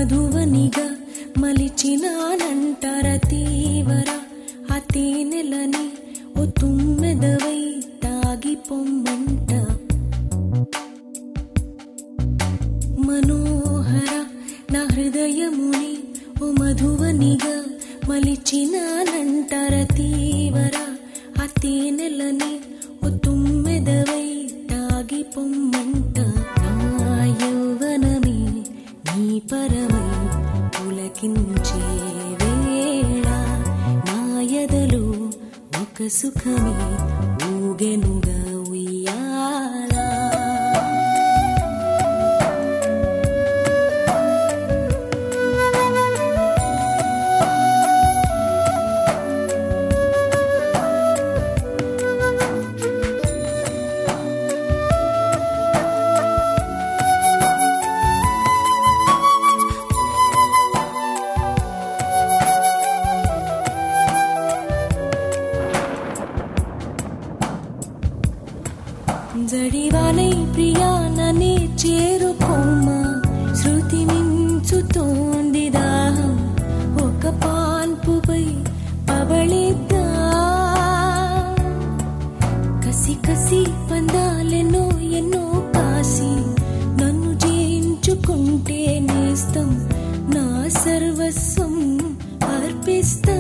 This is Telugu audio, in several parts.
మధువనిగా మలిచినానంటర తీవర ఆ తేనెలని ఓ తుమ్మెదవై తాగి పొమ్మంట మనోహర నా హృదయముని ఓ మధువనిగా మలిచినానంటర తీవర ఆ తేనెలని ఓ తుమ్మెదవై తాగి పొమ్మంట నా యౌవనమే నీ పరమై పులకించే వేళ నా ఎదలో ఒక సుఖమే ఊగెనుగా ఉయ్యాలా జడివానై ప్రియాననే చేరుకోమా శృతి మించుతోంది దాహం ఒక పాన్పుపై పవళిద్దా కసి కసి పందాలెన్నో ఎన్నో కాసి నన్ను జయించుకుంటే నేస్తం నా సర్వస్వం అర్పిస్తా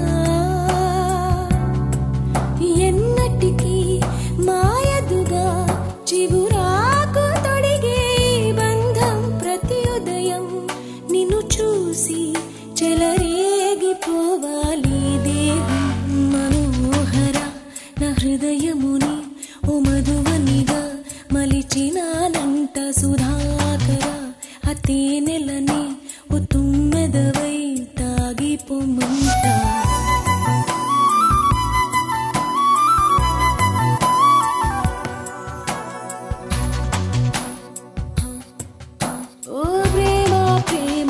ఎన్నటికీ మాయదుగా చిగురాకు తొడిగే ఈ బంధం ప్రతి ఉదయం నిన్ను చూసి చెలరేగిపోవాలి దేహం మనోహర నా హృదయముని ఓ మధువనిగా మలిచినానంట సుధాకర ఆ తేనెలని ఓ తుమ్మెదవై తాగిపోమంట ఓ ప్రేమ ప్రేమ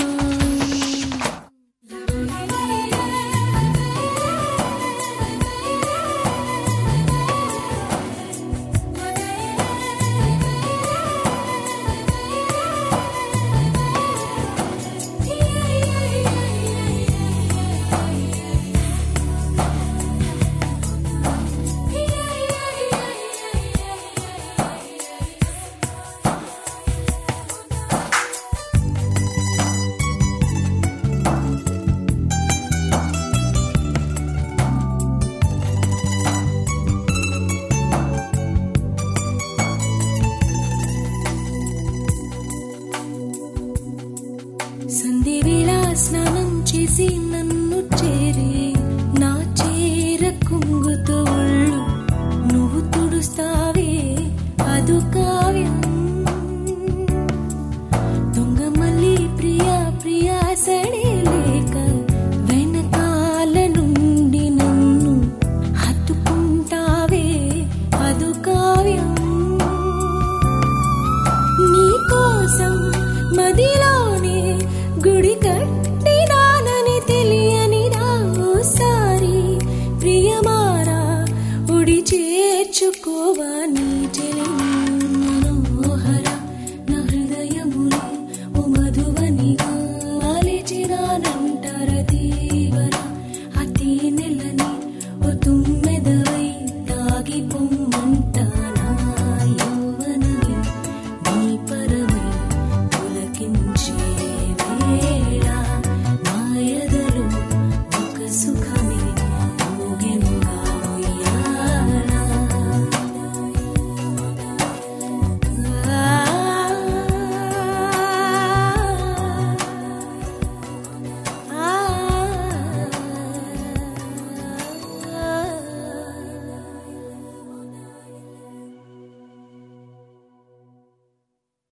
సంధి వేళ స్నానం చేసి నన్ను చేరే నా చేర కుంగుతో ఒళ్ళు నువ్వు తుడుస్తావే అదు కావ్యం దొంగ మళ్ళీ ప్రియా ప్రియా సడే లేక వెనకాల నుండి నన్ను హత్తుకుంటావే అదు కావ్యం నీ కోసం మదిలోనే గుడి కట్ట